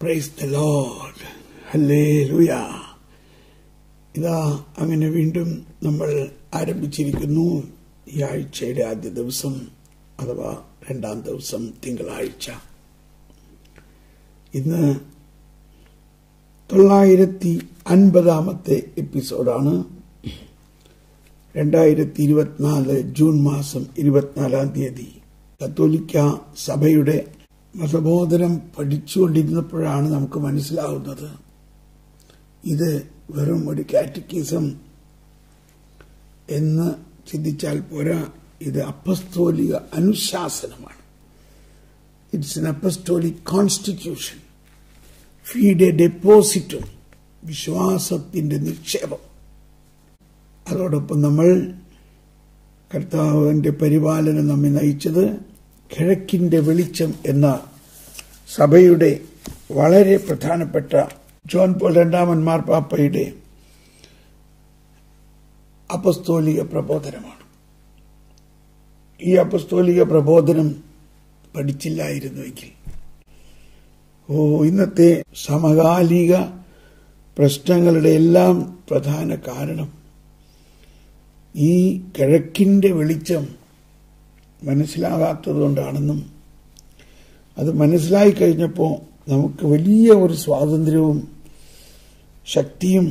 Praise the load hallelujah ഇതാ അങ്ങനെ വീണ്ടും നമ്മൾ ആരംഭിച്ചിരിക്കുന്നു ഈ ആഴ്ചയുടെ ആദ്യ ദിവസം അഥവാ രണ്ടാം ദിവസം തിങ്കളാഴ്ച ഇന്ന് തൊള്ളായിരത്തി അൻപതാമത്തെ എപ്പിസോഡാണ് രണ്ടായിരത്തി ഇരുപത്തിനാല് ജൂൺ മാസം ഇരുപത്തിനാലാം തീയതി കത്തോലിക്ക സഭയുടെ മതബോധനം പഠിച്ചുകൊണ്ടിരുന്നപ്പോഴാണ് നമുക്ക് മനസ്സിലാവുന്നത് ഇത് വെറും ഒരു കാറ്റക്കിസം എന്ന് ചിന്തിച്ചാൽ പോരാ ഇത് അപ്പസ്തോലിക അനുശാസനമാണ് ഇറ്റ്സ് എൻ അപ്പസ്തോലിക് കോൺസ്റ്റിറ്റ്യൂഷൻ ഫീഡ് എ ഡെപ്പോസിറ്റും വിശ്വാസത്തിന്റെ നിക്ഷേപം അതോടൊപ്പം നമ്മൾ കർത്താവിന്റെ പരിപാലനം നമ്മെ നയിച്ചത് കിഴക്കിന്റെ വെളിച്ചം എന്ന സഭയുടെ വളരെ പ്രധാനപ്പെട്ട ജോൺ പോൾ രണ്ടാമൻ മാർപ്പാപ്പയുടെ അപസ്തോലിക പ്രബോധനമാണ് ഈ അപസ്തോലിക പ്രബോധനം പഠിച്ചില്ലായിരുന്നുവെങ്കിൽ ഓ ഇന്നത്തെ സമകാലിക പ്രശ്നങ്ങളുടെ എല്ലാം പ്രധാന കാരണം ഈ കിഴക്കിന്റെ വെളിച്ചം മനസ്സിലാകാത്തതുകൊണ്ടാണെന്നും അത് മനസ്സിലായി കഴിഞ്ഞപ്പോൾ നമുക്ക് വലിയ ഒരു സ്വാതന്ത്ര്യവും ശക്തിയും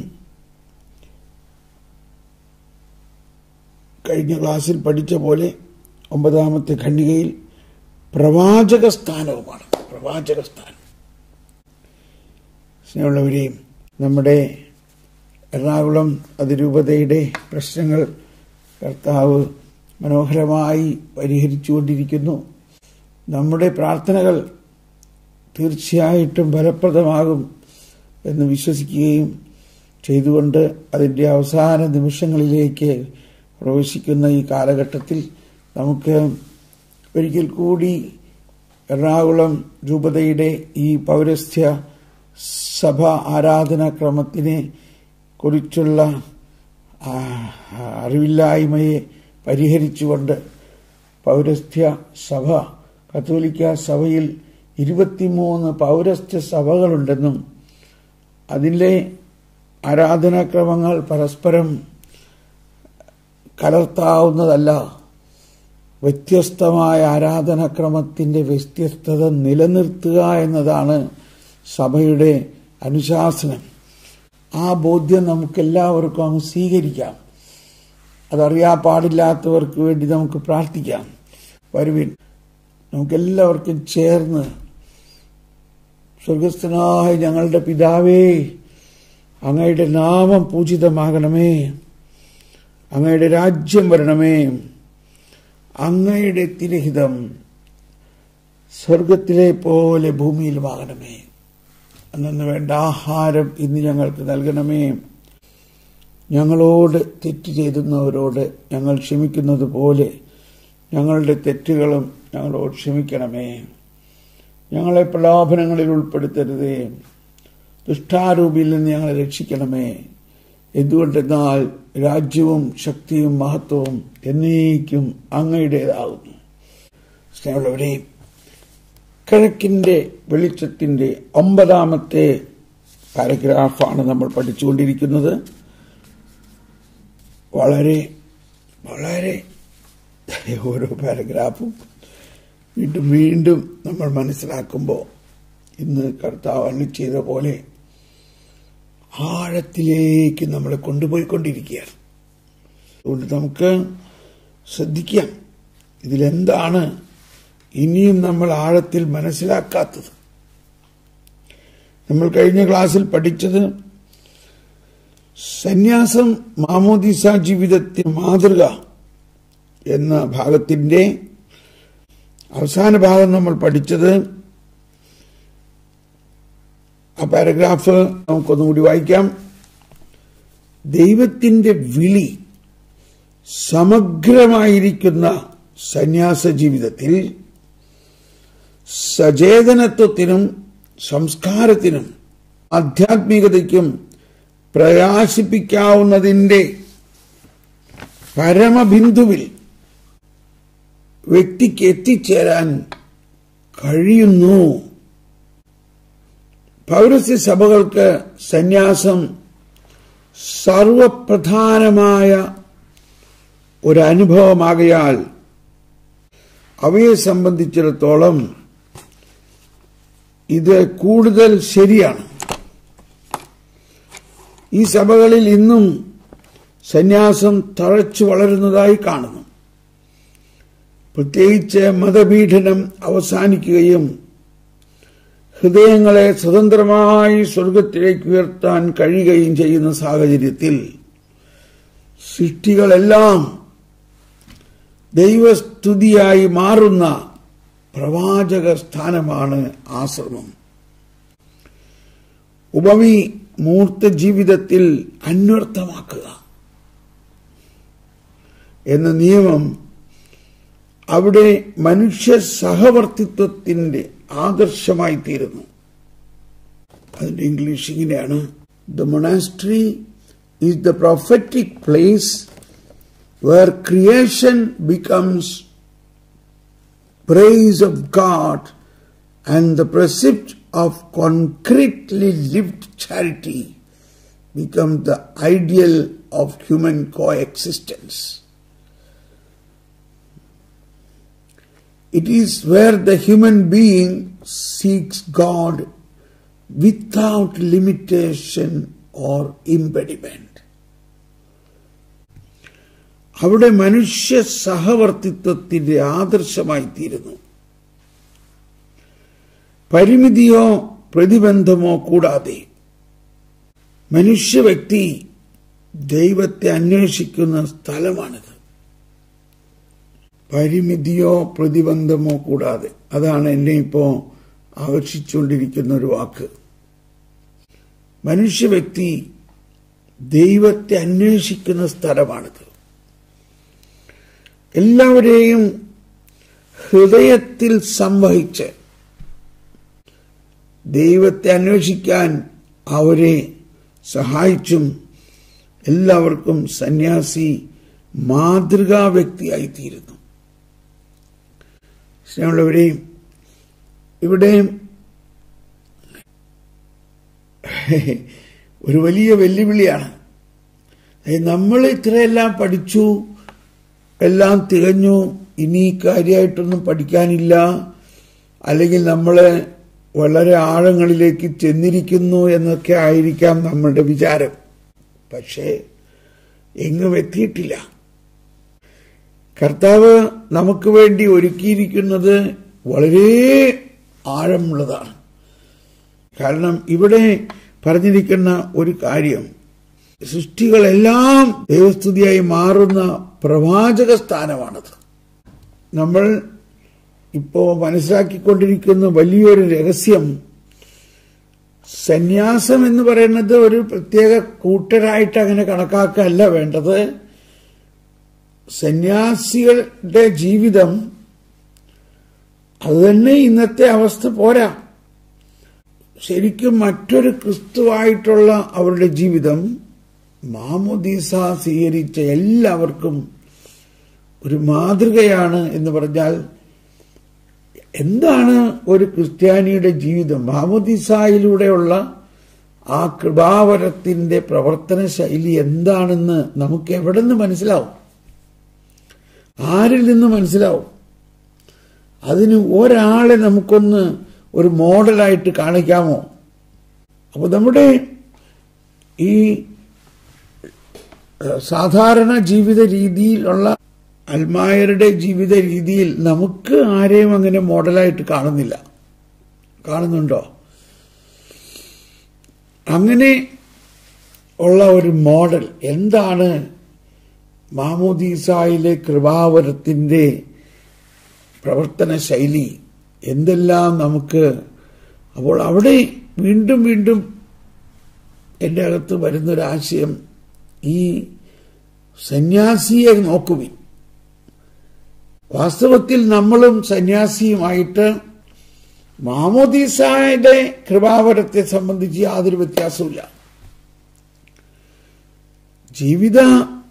കഴിഞ്ഞ ക്ലാസ്സിൽ പഠിച്ച പോലെ ഒമ്പതാമത്തെ ഖണ്ഡികയിൽ പ്രവാചക സ്ഥാനവുമാണ് പ്രവാചക സ്ഥാനം സ്നേഹമുള്ളവരെയും നമ്മുടെ എറണാകുളം അതിരൂപതയുടെ പ്രശ്നങ്ങൾ കർത്താവ് മനോഹരമായി പരിഹരിച്ചുകൊണ്ടിരിക്കുന്നു നമ്മുടെ പ്രാർത്ഥനകൾ തീർച്ചയായിട്ടും ഫലപ്രദമാകും എന്ന് വിശ്വസിക്കുകയും ചെയ്തുകൊണ്ട് അതിൻ്റെ അവസാന നിമിഷങ്ങളിലേക്ക് പ്രവേശിക്കുന്ന ഈ കാലഘട്ടത്തിൽ നമുക്ക് ഒരിക്കൽ കൂടി എറണാകുളം രൂപതയുടെ ഈ പൗരസ്ത്യ സഭ ആരാധനാക്രമത്തിനെ കുറിച്ചുള്ള അറിവില്ലായ്മയെ പരിഹരിച്ചുകൊണ്ട് പൗരസ്ത്യ സഭ കത്തോലിക്ക സഭയിൽ ഇരുപത്തിമൂന്ന് പൗരസ്ത്യ സഭകളുണ്ടെന്നും അതിലെ ആരാധനാക്രമങ്ങൾ പരസ്പരം കലർത്താവുന്നതല്ല വ്യത്യസ്തമായ ആരാധനാക്രമത്തിന്റെ വ്യത്യസ്തത നിലനിർത്തുക എന്നതാണ് സഭയുടെ അനുശാസനം ആ ബോധ്യം നമുക്കെല്ലാവർക്കും അങ്ങ് സ്വീകരിക്കാം അതറിയാൻ പാടില്ലാത്തവർക്ക് വേണ്ടി നമുക്ക് പ്രാർത്ഥിക്കാം വരുവിൻ നമുക്കെല്ലാവർക്കും ചേർന്ന് സ്വർഗസ്ഥനായ ഞങ്ങളുടെ പിതാവേ അങ്ങയുടെ നാമം പൂജിതമാകണമേ അങ്ങയുടെ രാജ്യം വരണമേ അങ്ങയുടെ തിരഹിതം സ്വർഗത്തിലെ പോലെ ഭൂമിയിലുമാകണമേ അന്നു വേണ്ട ആഹാരം ഇന്ന് ഞങ്ങൾക്ക് നൽകണമേ ഞങ്ങളോട് തെറ്റ് ചെയ്തുന്നവരോട് ഞങ്ങൾ ക്ഷമിക്കുന്നത് പോലെ ഞങ്ങളുടെ തെറ്റുകളും ഞങ്ങളോട് ക്ഷമിക്കണമേ ഞങ്ങളെ പ്രലോഭനങ്ങളിൽ ഉൾപ്പെടുത്തരുതേ ദുഷ്ടാരൂപിയിൽ നിന്ന് ഞങ്ങളെ രക്ഷിക്കണമേ എന്തുകൊണ്ടെന്നാൽ രാജ്യവും ശക്തിയും മഹത്വവും എന്നേക്കും അങ്ങയുടേതാകുന്നു സ്നേഹമുള്ളവരെ കിഴക്കിന്റെ വെളിച്ചത്തിന്റെ ഒമ്പതാമത്തെ പാരഗ്രാഫാണ് നമ്മൾ പഠിച്ചുകൊണ്ടിരിക്കുന്നത് വളരെ വളരെ ഓരോ പാരഗ്രാഫും വീണ്ടും വീണ്ടും നമ്മൾ മനസ്സിലാക്കുമ്പോൾ ഇന്ന് കർത്താവ് അള്ളി ചെയ്ത പോലെ ആഴത്തിലേക്ക് നമ്മളെ കൊണ്ടുപോയിക്കൊണ്ടിരിക്കുകയാണ് അതുകൊണ്ട് നമുക്ക് ശ്രദ്ധിക്കാം ഇതിലെന്താണ് ഇനിയും നമ്മൾ ആഴത്തിൽ മനസ്സിലാക്കാത്തത് നമ്മൾ കഴിഞ്ഞ ക്ലാസ്സിൽ പഠിച്ചത് സന്യാസം മാമോദിസ ജീവിതത്തിന് മാതൃക എന്ന ഭാഗത്തിന്റെ അവസാന ഭാഗം നമ്മൾ പഠിച്ചത് ആ പാരഗ്രാഫ് നമുക്കൊന്നുകൂടി വായിക്കാം ദൈവത്തിന്റെ വിളി സമഗ്രമായിരിക്കുന്ന സന്യാസ ജീവിതത്തിൽ സചേതനത്വത്തിനും സംസ്കാരത്തിനും ആധ്യാത്മികതയ്ക്കും പ്രകാശിപ്പിക്കാവുന്നതിന്റെ പരമബിന്ദുവിൽ വ്യക്തിക്ക് എത്തിച്ചേരാൻ കഴിയുന്നു പൗരസ്യ സഭകൾക്ക് സന്യാസം സർവപ്രധാനമായ ഒരു അനുഭവമാകയാൽ അവയെ സംബന്ധിച്ചിടത്തോളം ഇത് കൂടുതൽ ശരിയാണ് ഈ സഭകളിൽ ഇന്നും സന്യാസം തഴച്ചു വളരുന്നതായി കാണുന്നു പ്രത്യേകിച്ച് മതപീഡനം അവസാനിക്കുകയും ഹൃദയങ്ങളെ സ്വതന്ത്രമായി സ്വർഗത്തിലേക്ക് ഉയർത്താൻ കഴിയുകയും ചെയ്യുന്ന സാഹചര്യത്തിൽ സൃഷ്ടികളെല്ലാം ദൈവസ്തുതിയായി മാറുന്ന പ്രവാചക സ്ഥാനമാണ് ആശ്രമം ഉപമി മൂർത്ത ജീവിതത്തിൽ അന്വർത്ഥമാക്കുക എന്ന നിയമം അവിടെ മനുഷ്യ സഹവർത്തിത്വത്തിന്റെ ആദർശമായി തീരുന്നു അതിന്റെ ഇംഗ്ലീഷ് ഇങ്ങനെയാണ് the monastery is the prophetic place where creation becomes praise of God and the precept of concretely lived charity become the ideal of human coexistence. It is where the human being seeks God without limitation or impediment. അവിടെ മനുഷ്യ സഹവർത്തിത്വത്തിന്റെ ആദർശമായി തീരുന്നു പരിമിതിയോ പ്രതിബന്ധമോ കൂടാതെ മനുഷ്യ വ്യക്തി ദൈവത്തെ അന്വേഷിക്കുന്ന സ്ഥലമാണിത് പരിമിതിയോ പ്രതിബന്ധമോ കൂടാതെ അതാണ് എന്നെ ഇപ്പോ ആകർഷിച്ചുകൊണ്ടിരിക്കുന്ന ഒരു വാക്ക് മനുഷ്യ വ്യക്തി ദൈവത്തെ അന്വേഷിക്കുന്ന സ്ഥലമാണിത് എല്ലാവരെയും ഹൃദയത്തിൽ സംവഹിച്ച് ദൈവത്തെ അന്വേഷിക്കാൻ അവരെ സഹായിച്ചും എല്ലാവർക്കും സന്യാസി മാതൃകാ വ്യക്തിയായിത്തീരുന്നു സ്നേഹമുള്ളവരെ ഇവിടെ ഒരു വലിയ വെല്ലുവിളിയാണ് നമ്മൾ ഇത്രയെല്ലാം പഠിച്ചു എല്ലാം തികഞ്ഞു ഇനി കാര്യമായിട്ടൊന്നും പഠിക്കാനില്ല അല്ലെങ്കിൽ നമ്മൾ വളരെ ആഴങ്ങളിലേക്ക് ചെന്നിരിക്കുന്നു എന്നൊക്കെ ആയിരിക്കാം നമ്മളുടെ വിചാരം പക്ഷേ എങ്ങും എത്തിയിട്ടില്ല കർത്താവ് നമുക്ക് വേണ്ടി ഒരുക്കിയിരിക്കുന്നത് വളരെ ആഴമുള്ളതാണ് കാരണം ഇവിടെ പറഞ്ഞിരിക്കുന്ന ഒരു കാര്യം സൃഷ്ടികളെല്ലാം ദൈവസ്തുതിയായി മാറുന്ന പ്രവാചക സ്ഥാനമാണത് നമ്മൾ ഇപ്പോ മനസ്സിലാക്കിക്കൊണ്ടിരിക്കുന്ന വലിയൊരു രഹസ്യം സന്യാസം എന്ന് പറയുന്നത് ഒരു പ്രത്യേക കൂട്ടരായിട്ട് അങ്ങനെ കണക്കാക്കല്ല വേണ്ടത് സന്യാസികളുടെ ജീവിതം അത് തന്നെ ഇന്നത്തെ അവസ്ഥ പോരാ ശരിക്കും മറ്റൊരു ക്രിസ്തുവായിട്ടുള്ള അവരുടെ ജീവിതം മാമുദീസ സ്വീകരിച്ച എല്ലാവർക്കും ഒരു മാതൃകയാണ് എന്ന് പറഞ്ഞാൽ എന്താണ് ഒരു ക്രിസ്ത്യാനിയുടെ ജീവിതം മാമുദീസായിലൂടെയുള്ള ആ കൃപാവരത്തിന്റെ പ്രവർത്തന ശൈലി എന്താണെന്ന് നമുക്ക് എവിടെ നിന്ന് മനസ്സിലാവും ആരിൽ നിന്ന് മനസ്സിലാവും അതിന് ഒരാളെ നമുക്കൊന്ന് ഒരു മോഡലായിട്ട് കാണിക്കാമോ അപ്പൊ നമ്മുടെ ഈ സാധാരണ ജീവിത രീതിയിലുള്ള അൽമായരുടെ ജീവിത രീതിയിൽ നമുക്ക് ആരെയും അങ്ങനെ മോഡലായിട്ട് കാണുന്നില്ല കാണുന്നുണ്ടോ അങ്ങനെ ഉള്ള ഒരു മോഡൽ എന്താണ് മാമോദീസായിലെ കൃപാവരത്തിന്റെ പ്രവർത്തന ശൈലി എന്തെല്ലാം നമുക്ക് അപ്പോൾ അവിടെ വീണ്ടും വീണ്ടും എൻ്റെ അകത്ത് വരുന്നൊരാശയം ഈ സന്യാസിയെ നോക്കുവിൻ വാസ്തവത്തിൽ നമ്മളും സന്യാസിയുമായിട്ട് മാമോദീസായുടെ കൃപാവരത്തെ സംബന്ധിച്ച് യാതൊരു വ്യത്യാസമില്ല ജീവിത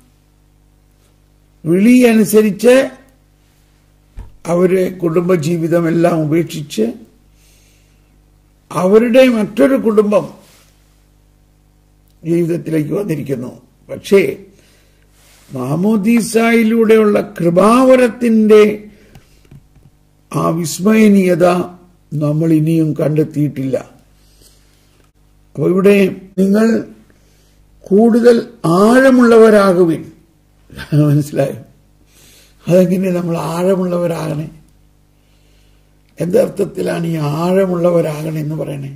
വിളി അനുസരിച്ച് അവര് കുടുംബജീവിതമെല്ലാം ഉപേക്ഷിച്ച് അവരുടെ മറ്റൊരു കുടുംബം ജീവിതത്തിലേക്ക് വന്നിരിക്കുന്നു പക്ഷേ മാമോദീസായിലൂടെയുള്ള കൃപാവരത്തിന്റെ ആ വിസ്മയനീയത നമ്മൾ ഇനിയും കണ്ടെത്തിയിട്ടില്ല അപ്പൊ ഇവിടെ നിങ്ങൾ കൂടുതൽ ആഴമുള്ളവരാകുവിൻ മനസ്സിലായോ അതെങ്ങനെ നമ്മൾ ആഴമുള്ളവരാകണേ എന്തർത്ഥത്തിലാണ് ഈ ആഴമുള്ളവരാകണേ എന്ന് പറയണേ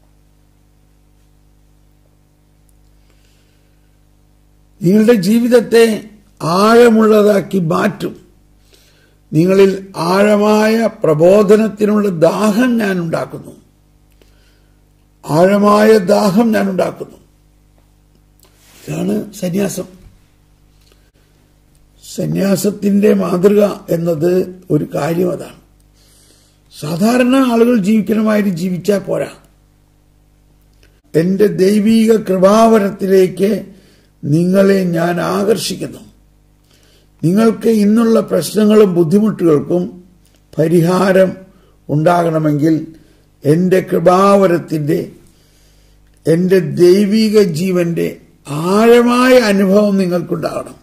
നിങ്ങളുടെ ജീവിതത്തെ ആഴമുള്ളതാക്കി മാറ്റും നിങ്ങളിൽ ആഴമായ പ്രബോധനത്തിനുള്ള ദാഹം ഞാൻ ഉണ്ടാക്കുന്നു ആഴമായ ദാഹം ഞാൻ ഉണ്ടാക്കുന്നു ഇതാണ് സന്യാസം സന്യാസത്തിന്റെ മാതൃക എന്നത് ഒരു കാര്യം അതാണ് സാധാരണ ആളുകൾ ജീവിക്കണമായിട്ട് ജീവിച്ചാൽ പോരാ എന്റെ ദൈവീക കൃപാവരത്തിലേക്ക് നിങ്ങളെ ഞാൻ ആകർഷിക്കുന്നു നിങ്ങൾക്ക് ഇന്നുള്ള പ്രശ്നങ്ങളും ബുദ്ധിമുട്ടുകൾക്കും പരിഹാരം ഉണ്ടാകണമെങ്കിൽ എന്റെ കൃപാവരത്തിന്റെ എന്റെ ദൈവിക ജീവന്റെ ആഴമായ അനുഭവം നിങ്ങൾക്കുണ്ടാകണം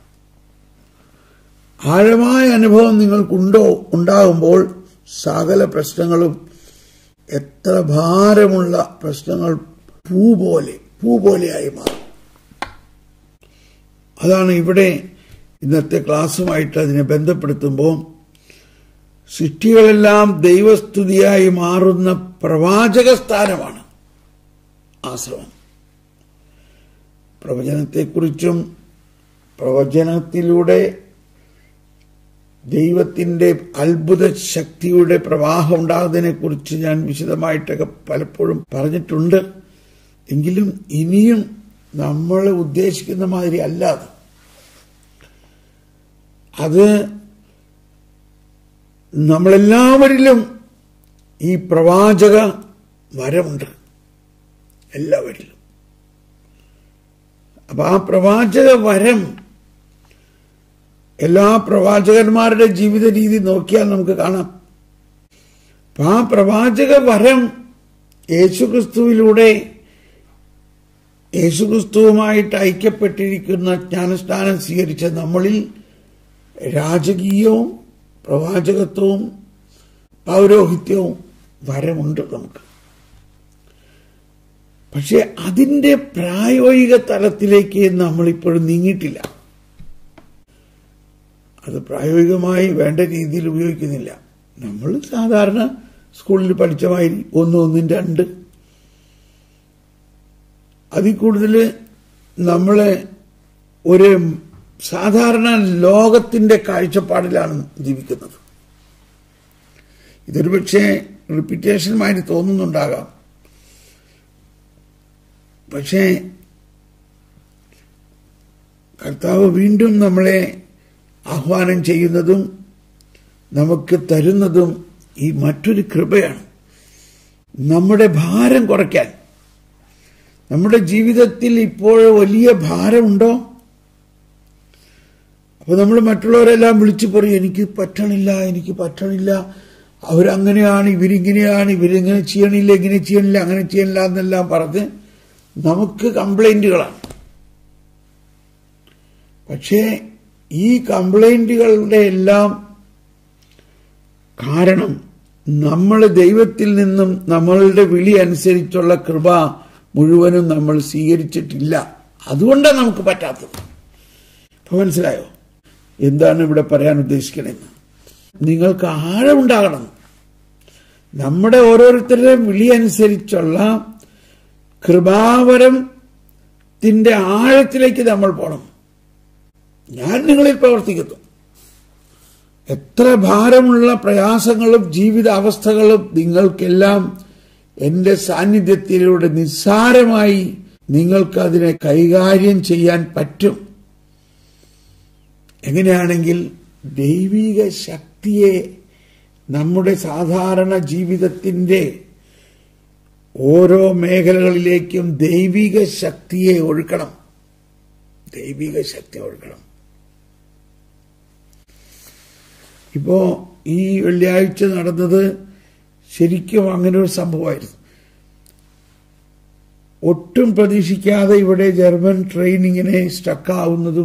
ആഴമായ അനുഭവം നിങ്ങൾക്കുണ്ടോ ഉണ്ടാകുമ്പോൾ സകല പ്രശ്നങ്ങളും എത്ര ഭാരമുള്ള പ്രശ്നങ്ങൾ പൂ പോലെ പൂ പോലെയായി മാറും അതാണ് ഇവിടെ ഇന്നത്തെ ക്ലാസ്സുമായിട്ട് അതിനെ ബന്ധപ്പെടുത്തുമ്പോൾ സൃഷ്ടികളെല്ലാം ദൈവസ്തുതിയായി മാറുന്ന പ്രവാചക സ്ഥാനമാണ് ആശ്രമം പ്രവചനത്തെക്കുറിച്ചും പ്രവചനത്തിലൂടെ ദൈവത്തിന്റെ അത്ഭുത ശക്തിയുടെ പ്രവാഹം ഉണ്ടാകുന്നതിനെക്കുറിച്ച് ഞാൻ വിശദമായിട്ടൊക്കെ പലപ്പോഴും പറഞ്ഞിട്ടുണ്ട് എങ്കിലും ഇനിയും നമ്മൾ ഉദ്ദേശിക്കുന്ന മാതിരി അല്ലാതെ അത് നമ്മളെല്ലാവരിലും ഈ പ്രവാചക വരമുണ്ട് എല്ലാവരിലും അപ്പൊ ആ പ്രവാചക വരം എല്ലാ പ്രവാചകന്മാരുടെ ജീവിത രീതി നോക്കിയാൽ നമുക്ക് കാണാം അപ്പൊ ആ പ്രവാചക വരം യേശുക്രിസ്തുവിലൂടെ യേശുക്രിസ്തുവുമായിട്ട് ഐക്യപ്പെട്ടിരിക്കുന്ന ജ്ഞാനസ്ഥാനം സ്വീകരിച്ച നമ്മളിൽ രാജകീയവും പ്രവാചകത്വവും പൗരോഹിത്യവും വരമുണ്ട് നമുക്ക് പക്ഷെ അതിന്റെ പ്രായോഗിക തലത്തിലേക്ക് നമ്മളിപ്പോഴും നീങ്ങിയിട്ടില്ല അത് പ്രായോഗികമായി വേണ്ട രീതിയിൽ ഉപയോഗിക്കുന്നില്ല നമ്മൾ സാധാരണ സ്കൂളിൽ പഠിച്ച മാതിരി ഒന്ന് ഒന്നും രണ്ട് അതിൽ കൂടുതൽ നമ്മളെ ഒരു സാധാരണ ലോകത്തിന്റെ കാഴ്ചപ്പാടിലാണ് ജീവിക്കുന്നത് ഇതൊരു പക്ഷേ റിപ്പീറ്റേഷനുമായി തോന്നുന്നുണ്ടാകാം പക്ഷേ കർത്താവ് വീണ്ടും നമ്മളെ ആഹ്വാനം ചെയ്യുന്നതും നമുക്ക് തരുന്നതും ഈ മറ്റൊരു കൃപയാണ് നമ്മുടെ ഭാരം കുറയ്ക്കാൻ നമ്മുടെ ജീവിതത്തിൽ ഇപ്പോൾ വലിയ ഭാരമുണ്ടോ അപ്പൊ നമ്മൾ മറ്റുള്ളവരെല്ലാം വിളിച്ചു പറയും എനിക്ക് പറ്റണില്ല എനിക്ക് പറ്റണില്ല അവരങ്ങനെയാണ് ഇവരിങ്ങനെയാണ് ഇവരിങ്ങനെ ചെയ്യണില്ല ഇങ്ങനെ ചെയ്യണില്ല അങ്ങനെ ചെയ്യണില്ല എന്നെല്ലാം പറഞ്ഞ് നമുക്ക് കംപ്ലൈന്റുകളാണ് പക്ഷേ ഈ കംപ്ലൈന്റുകളുടെ എല്ലാം കാരണം നമ്മൾ ദൈവത്തിൽ നിന്നും നമ്മളുടെ വിളി അനുസരിച്ചുള്ള കൃപ മുഴുവനും നമ്മൾ സ്വീകരിച്ചിട്ടില്ല അതുകൊണ്ടാണ് നമുക്ക് പറ്റാത്തത് ഇപ്പൊ മനസ്സിലായോ എന്താണ് ഇവിടെ പറയാൻ ഉദ്ദേശിക്കണമെന്ന് നിങ്ങൾക്ക് ആഴമുണ്ടാകണം നമ്മുടെ ഓരോരുത്തരുടെയും വിളി അനുസരിച്ചുള്ള കൃപാവരത്തിന്റെ ആഴത്തിലേക്ക് നമ്മൾ പോകണം ഞാൻ നിങ്ങളിൽ പ്രവർത്തിക്കുന്നു എത്ര ഭാരമുള്ള പ്രയാസങ്ങളും ജീവിത അവസ്ഥകളും നിങ്ങൾക്കെല്ലാം എന്റെ സാന്നിധ്യത്തിലൂടെ നിസ്സാരമായി നിങ്ങൾക്കതിനെ കൈകാര്യം ചെയ്യാൻ പറ്റും എങ്ങനെയാണെങ്കിൽ ദൈവിക ശക്തിയെ നമ്മുടെ സാധാരണ ജീവിതത്തിന്റെ ഓരോ മേഖലകളിലേക്കും ദൈവിക ശക്തിയെ ഒഴുക്കണം ദൈവിക ശക്തി ഒഴുക്കണം ഇപ്പോ ഈ വെള്ളിയാഴ്ച നടന്നത് ശരിക്കും അങ്ങനെ ഒരു സംഭവമായിരുന്നു ഒട്ടും പ്രതീക്ഷിക്കാതെ ഇവിടെ ജർമ്മൻ ട്രെയിൻ ഇങ്ങനെ സ്റ്റക്കാവുന്നതും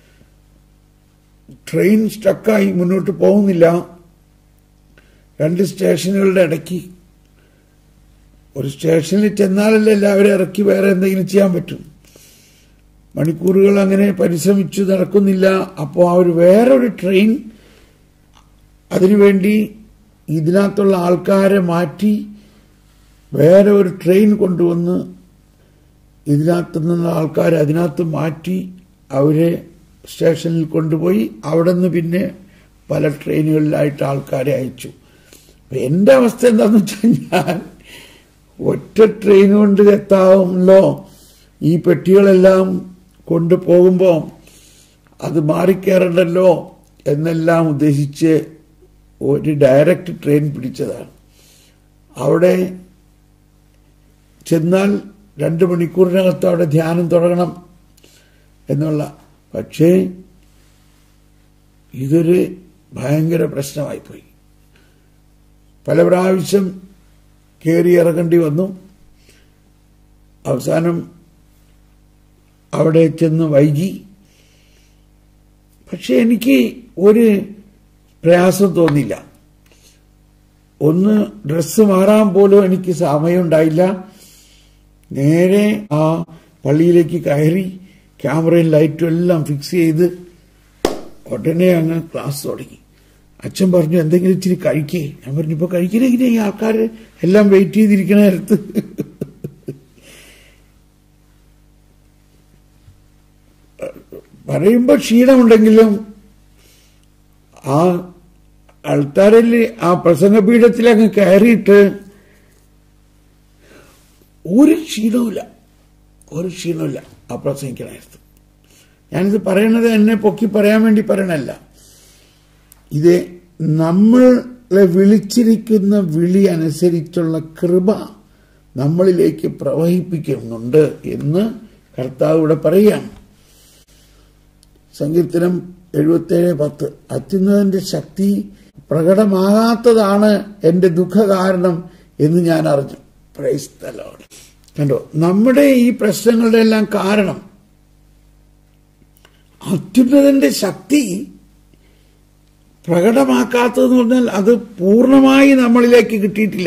ട്രെയിൻ സ്റ്റക്കായി മുന്നോട്ട് പോകുന്നില്ല രണ്ട് സ്റ്റേഷനുകളുടെ ഇടയ്ക്ക് ഒരു സ്റ്റേഷനിൽ ചെന്നാലല്ലേ എല്ലാവരും ഇറക്കി വേറെ എന്തെങ്കിലും ചെയ്യാൻ പറ്റും മണിക്കൂറുകൾ അങ്ങനെ പരിശ്രമിച്ചു നടക്കുന്നില്ല അപ്പോൾ അവർ വേറൊരു ട്രെയിൻ അതിനുവേണ്ടി ഇതിനകത്തുള്ള ആൾക്കാരെ മാറ്റി വേറെ ഒരു ട്രെയിൻ കൊണ്ടുവന്ന് ഇതിനകത്ത് നിന്നുള്ള ആൾക്കാരെ അതിനകത്ത് മാറ്റി അവരെ സ്റ്റേഷനിൽ കൊണ്ടുപോയി അവിടെ നിന്ന് പിന്നെ പല ട്രെയിനുകളിലായിട്ട് ആൾക്കാരെ അയച്ചു അപ്പൊ എന്റെ അവസ്ഥ എന്താന്ന് വെച്ചാൽ ഞാൻ ഒറ്റ ട്രെയിൻ കൊണ്ട് എത്താമല്ലോ ഈ പെട്ടികളെല്ലാം കൊണ്ടുപോകുമ്പോൾ അത് മാറിക്കയറണ്ടല്ലോ എന്നെല്ലാം ഉദ്ദേശിച്ച് ഒരു ഡയറക്റ്റ് ട്രെയിൻ പിടിച്ചതാണ് അവിടെ ചെന്നാൽ രണ്ട് മണിക്കൂറിനകത്ത് അവിടെ ധ്യാനം തുടങ്ങണം എന്നുള്ള പക്ഷേ ഇതൊരു ഭയങ്കര പ്രശ്നമായിപ്പോയി പല പ്രാവശ്യം കയറി ഇറങ്ങേണ്ടി വന്നു അവസാനം അവിടെ ചെന്ന് വൈകി പക്ഷെ എനിക്ക് ഒരു പ്രയാസം തോന്നിയില്ല ഒന്ന് ഡ്രസ്സ് മാറാൻ പോലും എനിക്ക് സമയമുണ്ടായില്ല നേരെ ആ പള്ളിയിലേക്ക് കയറി ക്യാമറയും ലൈറ്റും എല്ലാം ഫിക്സ് ചെയ്ത് ഉടനെ അങ്ങ് ക്ലാസ് തുടങ്ങി അച്ഛൻ പറഞ്ഞു എന്തെങ്കിലും ഇച്ചിരി കഴിക്കേ ഞാൻ പറഞ്ഞു ഇപ്പൊ കഴിക്കണമെങ്കിൽ ഈ ആൾക്കാർ എല്ലാം വെയിറ്റ് ചെയ്തിരിക്കണ നേരത്ത് പറയുമ്പോൾ ക്ഷീണമുണ്ടെങ്കിലും ആ ആൾക്കാരിൽ ആ പ്രസംഗപീഠത്തിൽ അങ്ങ് കയറിയിട്ട് ഒരു ക്ഷീണവുമില്ല ഒരു ക്ഷീണമില്ല ആ പ്രസംഗിക്കണ നേരത്ത് ഞാനിത് പറയണത് എന്നെ പൊക്കി പറയാൻ വേണ്ടി പറയണല്ല ഇത് നമ്മളെ വിളിച്ചിരിക്കുന്ന വിളി അനുസരിച്ചുള്ള കൃപ നമ്മളിലേക്ക് പ്രവഹിപ്പിക്കുന്നുണ്ട് എന്ന് കർത്താവ് ഇവിടെ പറയുകയാണ് സങ്കീർത്തനം എഴുപത്തേഴ് പത്ത് അത്യുന്നതന്റെ ശക്തി പ്രകടമാകാത്തതാണ് എന്റെ ദുഃഖ കാരണം എന്ന് ഞാൻ അറിഞ്ഞു പ്രൈസ് ദ ലോർഡ് കണ്ടോ നമ്മുടെ ഈ പ്രശ്നങ്ങളുടെ എല്ലാം കാരണം അത്യുന്നതന്റെ ശക്തി പ്രകടമാക്കാത്തതെന്ന് പറഞ്ഞാൽ അത് പൂർണ്ണമായി നമ്മളിലേക്ക് കിട്ടിയിട്ടില്ല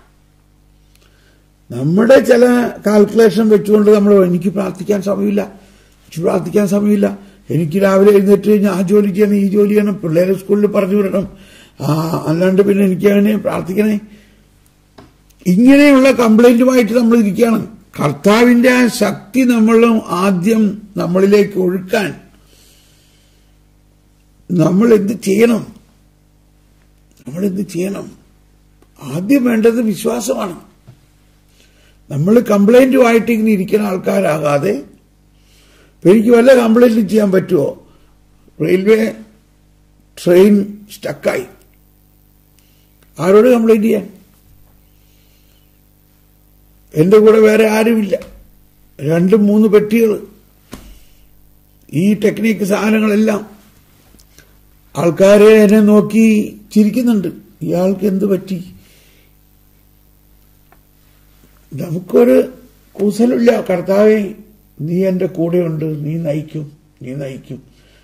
നമ്മുടെ ചില കാൽക്കുലേഷൻ വെച്ചുകൊണ്ട് നമ്മൾ എനിക്ക് പ്രാർത്ഥിക്കാൻ സമയമില്ല എനിക്ക് പ്രാർത്ഥിക്കാൻ സമയമില്ല എനിക്ക് രാവിലെ എഴുന്നേറ്റ് കഴിഞ്ഞാൽ ആ ജോലി ചെയ്യണം ഈ ജോലി ചെയ്യണം പിള്ളേരെ സ്കൂളിൽ പറഞ്ഞു വിടണം ആ അല്ലാണ്ട് പിന്നെ എനിക്ക് അങ്ങനെ പ്രാർത്ഥിക്കണേ ഇങ്ങനെയുള്ള കംപ്ലൈന്റുമായിട്ട് നമ്മൾ ഇരിക്കുകയാണ് കർത്താവിന്റെ ആ ശക്തി നമ്മളും ആദ്യം നമ്മളിലേക്ക് ഒഴുക്കാൻ നമ്മൾ എന്ത് ചെയ്യണം നമ്മൾ എന്ത് ചെയ്യണം ആദ്യം വേണ്ടത് വിശ്വാസമാണ് നമ്മൾ കംപ്ലൈന്റുമായിട്ട് ഇങ്ങനെ ഇരിക്കുന്ന ആൾക്കാരാകാതെ ഇപ്പൊ എനിക്ക് വല്ല കംപ്ലൈന്റ് ചെയ്യാൻ പറ്റുമോ റെയിൽവേ ട്രെയിൻ സ്റ്റക്കായി ആരോട് കംപ്ലൈന്റ് ചെയ്യാൻ എന്റെ കൂടെ വേറെ ആരുമില്ല രണ്ടും മൂന്ന് പെട്ടികൾ ഈ ടെക്നിക്ക് സാധനങ്ങളെല്ലാം ആൾക്കാരെ എന്നെ നോക്കി ചിരിക്കുന്നുണ്ട് ഇയാൾക്ക് എന്ത് പറ്റി നമുക്കൊരു കൂസലില്ല കർത്താവെ നീ എന്റെ കൂടെയുണ്ട് നീ നയിക്കും നീ നയിക്കും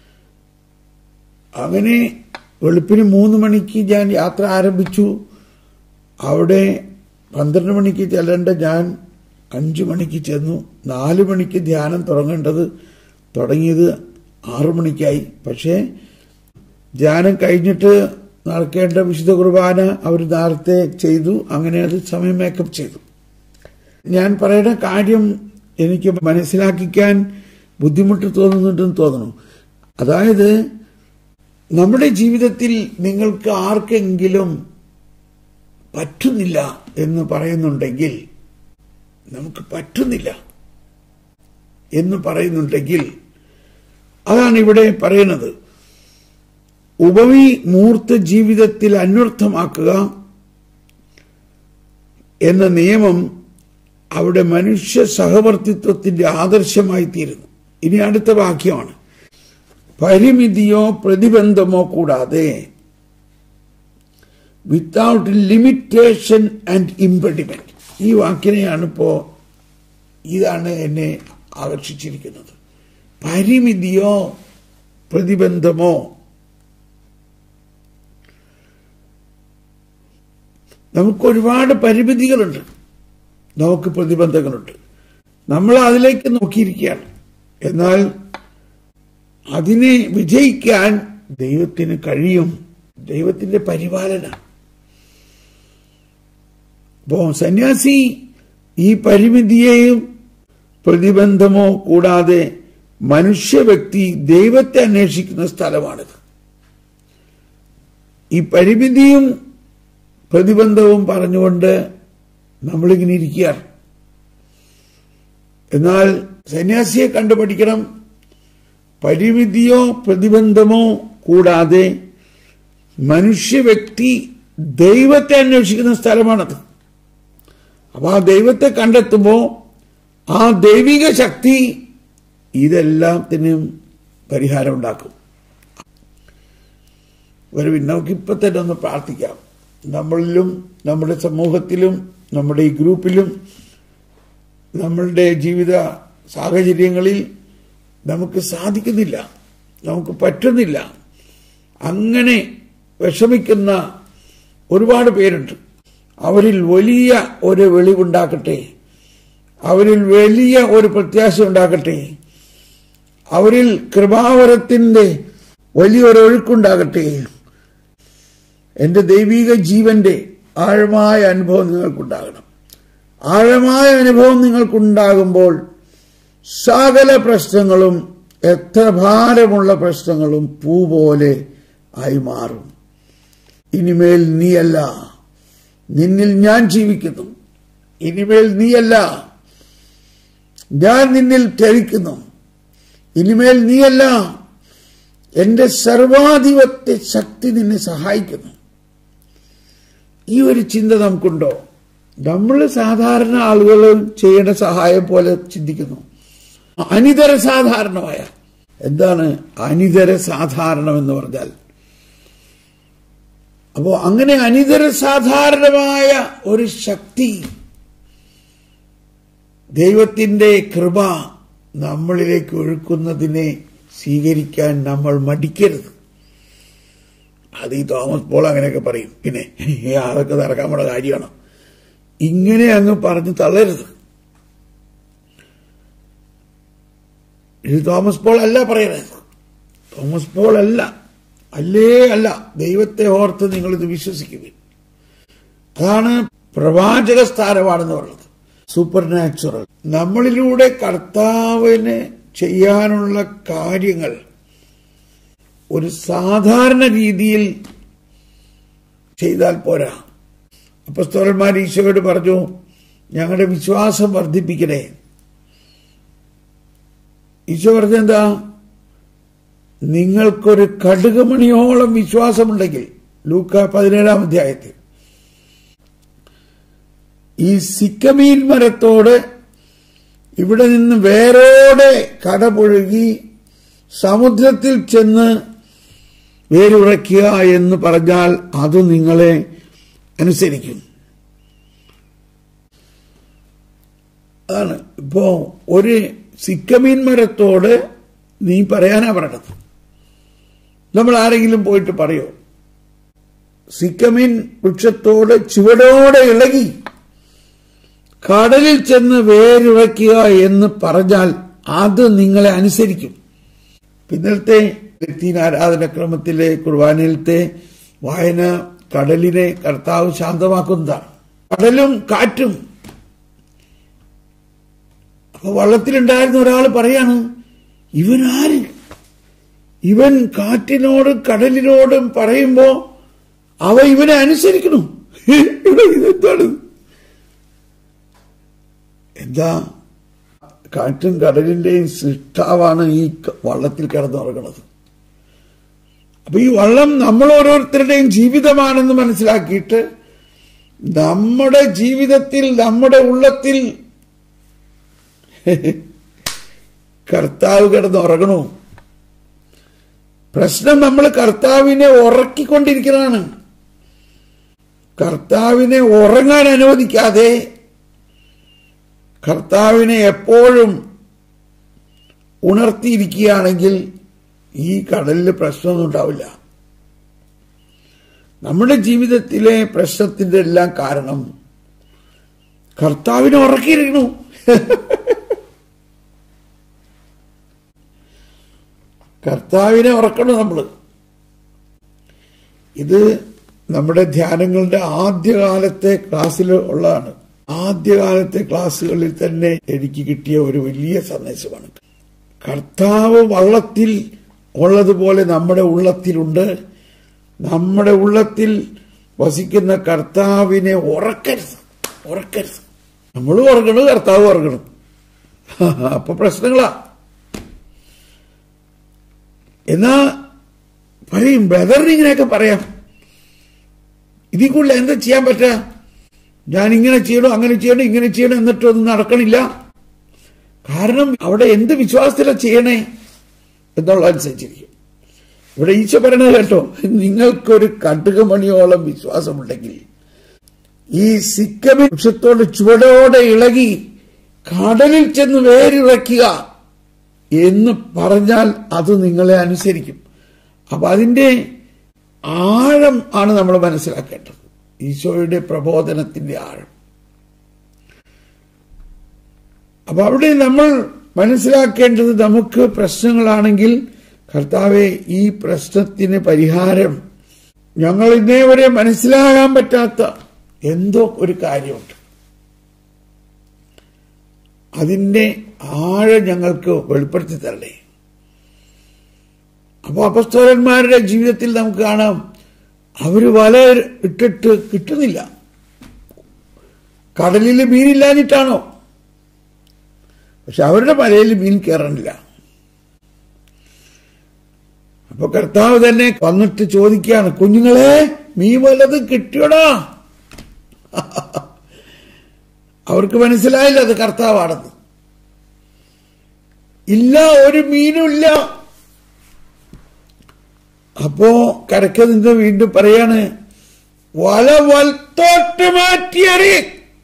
അങ്ങനെ വെളുപ്പിന് മൂന്ന് മണിക്ക് ഞാൻ യാത്ര ആരംഭിച്ചു അവിടെ പന്ത്രണ്ട് മണിക്ക് ചെല്ലേണ്ട ഞാൻ അഞ്ചു മണിക്ക് ചെന്നു നാല് മണിക്ക് ധ്യാനം തുടങ്ങേണ്ടത് തുടങ്ങിയത് ആറു മണിക്കായി പക്ഷേ ധ്യാനം കഴിഞ്ഞിട്ട് നടക്കേണ്ട വിശുദ്ധ കുർബാന അവർ നേരത്തെ ചെയ്തു അങ്ങനെ അത് സമയം മേക്കപ്പ് ചെയ്തു ഞാൻ പറയുന്ന കാര്യം എനിക്ക് മനസ്സിലാക്കിക്കാൻ ബുദ്ധിമുട്ട് തോന്നുന്നുണ്ടെന്ന് തോന്നുന്നു അതായത് നമ്മുടെ ജീവിതത്തിൽ നിങ്ങൾക്ക് ആർക്കെങ്കിലും പറ്റുന്നില്ല എന്ന് പറയുന്നുണ്ടെങ്കിൽ നമുക്ക് പറ്റുന്നില്ല എന്ന് പറയുന്നുണ്ടെങ്കിൽ അതാണ് ഇവിടെ പറയുന്നത് ഉപവി മൂർത്ത ജീവിതത്തിൽ അന്വർത്ഥമാക്കുക എന്ന നിയമം അവിടെ മനുഷ്യ സഹവർത്തിത്വത്തിന്റെ ആദർശമായി തീരുന്നു ഇനി അടുത്ത വാക്യമാണ് പരിമിതിയോ പ്രതിബന്ധമോ കൂടാതെ വിത്തൗട്ട് ലിമിറ്റേഷൻ ആൻഡ് ഇംപെഡിമെന്റ് ഈ വാക്കിനെയാണ് ഇപ്പോ ഇതാണ് എന്നെ ആകർഷിച്ചിരിക്കുന്നത് പരിമിതിയോ പ്രതിബന്ധമോ നമുക്ക് ഒരുപാട് പരിമിതികളുണ്ട് നമുക്ക് പ്രതിബന്ധങ്ങളുണ്ട് നമ്മൾ അതിലേക്ക് നോക്കിയിരിക്കുകയാണ് എന്നാൽ അതിനെ വിജയിക്കാൻ ദൈവത്തിന് കഴിയും ദൈവത്തിന്റെ പരിപാലന അപ്പോ സന്യാസി ഈ പരിമിതിയെയും പ്രതിബന്ധമോ കൂടാതെ മനുഷ്യ വ്യക്തി ദൈവത്തെ അന്വേഷിക്കുന്ന സ്ഥലമാണിത് ഈ പരിമിതിയും പ്രതിബന്ധവും പറഞ്ഞുകൊണ്ട് നമ്മളിങ്ങനെ ഇരിക്കുകയാണ് എന്നാൽ സന്യാസിയെ കണ്ടുപഠിക്കണം പരിമിതിയോ പ്രതിബന്ധമോ കൂടാതെ മനുഷ്യ വ്യക്തി ദൈവത്തെ അന്വേഷിക്കുന്ന സ്ഥലമാണത് അപ്പൊ ആ ദൈവത്തെ കണ്ടെത്തുമ്പോൾ ആ ദൈവിക ശക്തി ഇതെല്ലാത്തിനും പരിഹാരം ഉണ്ടാക്കും ഒരു നമുക്കിപ്പോ തന്നെ ഒന്ന് പ്രാർത്ഥിക്കാം നമ്മളിലും നമ്മുടെ സമൂഹത്തിലും നമ്മുടെ ഈ ഗ്രൂപ്പിലും നമ്മളുടെ ജീവിത സാഹചര്യങ്ങളിൽ നമുക്ക് സാധിക്കുന്നില്ല നമുക്ക് പറ്റുന്നില്ല അങ്ങനെ വിഷമിക്കുന്ന ഒരുപാട് പേരുണ്ട് അവരിൽ വലിയ ഒരു വെളിവുണ്ടാക്കട്ടെ അവരിൽ വലിയ ഒരു പ്രത്യാശ ഉണ്ടാക്കട്ടെ അവരിൽ കൃപാവരത്തിന്റെ വലിയൊരു ഒഴുക്കുണ്ടാകട്ടെ എന്റെ ദൈവിക ജീവന്റെ ആഴമായ അനുഭവം നിങ്ങൾക്കുണ്ടാകണം ആഴമായ അനുഭവം നിങ്ങൾക്കുണ്ടാകുമ്പോൾ സകല പ്രശ്നങ്ങളും എത്ര ഭാരമുള്ള പ്രശ്നങ്ങളും പൂ പോലെ ആയി മാറും ഇനിമേൽ നീയല്ല നിന്നിൽ ഞാൻ ജീവിക്കുന്നു ഇനിമേൽ നീയല്ല ഞാൻ നിന്നിൽ ചലിക്കുന്നു ഇനിമേൽ നീയല്ല എന്റെ സർവാധിപത്യ ശക്തി നിന്നെ സഹായിക്കുന്നു ഈ ഒരു ചിന്ത നമുക്കുണ്ടോ നമ്മൾ സാധാരണ ആളുകൾ ചെയ്യേണ്ട സഹായം പോലെ ചിന്തിക്കുന്നു അനിതര സാധാരണമായ എന്താണ് അനിതര സാധാരണം എന്ന് പറഞ്ഞാൽ അപ്പോ അങ്ങനെ അനിതര സാധാരണമായ ഒരു ശക്തി ദൈവത്തിന്റെ കൃപ നമ്മളിലേക്ക് ഒഴുക്കുന്നതിനെ സ്വീകരിക്കാൻ നമ്മൾ മടിക്കരുത് അത് ഈ തോമസ് പോൾ അങ്ങനെയൊക്കെ പറയും പിന്നെ അതൊക്കെ നടക്കാൻ പോണ കാര്യമാണ് ഇങ്ങനെ അങ്ങ് പറഞ്ഞു തള്ളരുത് ഇത് തോമസ് പോൾ അല്ല പറയണത് തോമസ് പോൾ അല്ല അല്ലേ അല്ല ദൈവത്തെ ഓർത്ത് നിങ്ങളിത് വിശ്വസിക്കുവിൻ അതാണ് പ്രവാചക സ്ഥാനമാണെന്ന് പറയുന്നത് സൂപ്പർ നാച്ചുറൽ നമ്മളിലൂടെ കർത്താവിന് ചെയ്യാനുള്ള കാര്യങ്ങൾ ഒരു സാധാരണ രീതിയിൽ ചെയ്താൽ പോരാ അപ്പസ്തോലന്മാർ ഈശോയോട് പറഞ്ഞു ഞങ്ങളുടെ വിശ്വാസം വർദ്ധിപ്പിക്കണേ ഈശോ പറഞ്ഞെന്താ നിങ്ങൾക്കൊരു കടുകുമണിയോളം വിശ്വാസമുണ്ടെങ്കിൽ ലൂക്ക പതിനേഴാം അധ്യായത്തിൽ ഈ സിക്കമീൻ മരത്തോട് ഇവിടെ നിന്ന് വേരോടെ കടപുഴകി സമുദ്രത്തിൽ ചെന്ന് വേരുറയ്ക്കുക എന്ന് പറഞ്ഞാൽ അത് നിങ്ങളെ അനുസരിക്കും ആണ് ഇപ്പോ ഒരു സിക്കമീൻ മരത്തോട് നീ പറയാനാ പറയണത് നമ്മൾ ആരെങ്കിലും പോയിട്ട് പറയോ സിക്കമീൻ വൃക്ഷത്തോട് ചുവടോടെ ഇളകി കടലിൽ ചെന്ന് വേരുറയ്ക്കുക എന്ന് പറഞ്ഞാൽ അത് നിങ്ങളെ അനുസരിക്കും പിന്നലത്തെ ലത്തീൻ ആരാധനക്രമത്തിലെ കുർബാനയിലത്തെ വായന കടലിനെ കർത്താവ് ശാന്തമാക്കുന്നതാണ് കടലും കാറ്റും അപ്പൊ വള്ളത്തിലുണ്ടായിരുന്ന ഒരാൾ പറയാണ് ഇവൻ ആര് ഇവൻ കാറ്റിനോടും കടലിനോടും പറയുമ്പോ അവ ഇവനെ അനുസരിക്കണു ഇതെന്താണ് എന്താ കാറ്റും കടലിന്റെയും സൃഷ്ടാവാണ് ഈ വള്ളത്തിൽ കിടന്നുറങ്ങുന്നത് അപ്പൊ ഈ വള്ളം നമ്മൾ ഓരോരുത്തരുടെയും ജീവിതമാണെന്ന് മനസ്സിലാക്കിയിട്ട് നമ്മുടെ ജീവിതത്തിൽ നമ്മുടെ ഉള്ളത്തിൽ കർത്താവ് കിടന്നുറങ്ങണു പ്രശ്നം നമ്മൾ കർത്താവിനെ ഉറക്കിക്കൊണ്ടിരിക്കുന്നതാണ് കർത്താവിനെ ഉറങ്ങാൻ അനുവദിക്കാതെ കർത്താവിനെ എപ്പോഴും ഉണർത്തിയിരിക്കുകയാണെങ്കിൽ ഈ കടലിൽ പ്രശ്നമൊന്നും ഉണ്ടാവില്ല നമ്മുടെ ജീവിതത്തിലെ പ്രശ്നത്തിന്റെ എല്ലാം കാരണം കർത്താവിനെ ഉറക്കിയിരിക്കണു കർത്താവിനെ ഉറക്കണം നമ്മൾ ഇത് നമ്മുടെ ധ്യാനങ്ങളുടെ ആദ്യകാലത്തെ ക്ലാസ്സിൽ ഉള്ളതാണ് ആദ്യകാലത്തെ ക്ലാസ്സുകളിൽ തന്നെ എനിക്ക് കിട്ടിയ ഒരു വലിയ സന്ദേശമാണ് കർത്താവ് വള്ളത്തിൽ ഉള്ളതുപോലെ നമ്മുടെ ഉള്ളത്തിലുണ്ട് നമ്മുടെ ഉള്ളത്തിൽ വസിക്കുന്ന കർത്താവിനെ ഉറക്കരുത് ഉറക്കരുത് നമ്മൾ ഉറങ്ങണം കർത്താവ് ഉറങ്ങണം അപ്പൊ പ്രശ്നങ്ങളാ എന്നാ പറയും ബ്രദറിന് ഇങ്ങനെയൊക്കെ പറയാം ഇതിൽ കൂടുതൽ എന്താ ചെയ്യാൻ പറ്റുക ഞാൻ ഇങ്ങനെ ചെയ്യണം അങ്ങനെ ചെയ്യണം ഇങ്ങനെ ചെയ്യണം എന്നിട്ടൊന്നും നടക്കണില്ല കാരണം അവിടെ എന്ത് വിശ്വാസത്തിലാണ് ചെയ്യണേ എന്നുള്ള അനുസരിച്ചിരിക്കും ഇവിടെ ഈശോ പറയണത് കേട്ടോ നിങ്ങൾക്കൊരു കടുകുമണിയോളം വിശ്വാസമുണ്ടെങ്കിൽ ഈ സിക്കമി വൃക്ഷത്തോട് ചുവടോടെ ഇളകി കടലിൽ ചെന്ന് വേരിറക്കുക എന്ന് പറഞ്ഞാൽ അത് നിങ്ങളെ അനുസരിക്കും അപ്പൊ അതിന്റെ ആഴം ആണ് നമ്മൾ മനസ്സിലാക്കേണ്ടത് ഈശോയുടെ പ്രബോധനത്തിന്റെ ആഴം അപ്പൊ അവിടെ നമ്മൾ മനസ്സിലാക്കേണ്ടത് നമുക്ക് പ്രശ്നങ്ങളാണെങ്കിൽ കർത്താവെ ഈ പ്രശ്നത്തിന് പരിഹാരം ഞങ്ങൾ ഇന്നേ വരെ മനസ്സിലാകാൻ പറ്റാത്ത എന്തോ ഒരു കാര്യമുണ്ട് അതിന്റെ ആഴം ഞങ്ങൾക്ക് വെളിപ്പെടുത്തി തരണേ അപ്പൊ അപസ്തോലന്മാരുടെ ജീവിതത്തിൽ നമുക്ക് കാണാം അവര് വല ഇട്ടിട്ട് കിട്ടുന്നില്ല കടലിൽ മീനില്ലാഞ്ഞിട്ടാണോ പക്ഷെ അവരുടെ മലയിൽ മീൻ കയറണില്ല അപ്പൊ കർത്താവ് തന്നെ വന്നിട്ട് ചോദിക്കുകയാണ് കുഞ്ഞുങ്ങളെ മീൻ വല്ലതും കിട്ടിയോടാ അവർക്ക് മനസ്സിലായില്ല അത് കർത്താവാണെന്ന് ഇല്ല ഒരു മീനും ഇല്ല അപ്പോ കരക്ക് നിന്ന് വീണ്ടും പറയാണ് വല വലത്തോട്ട് മാറ്റിയറി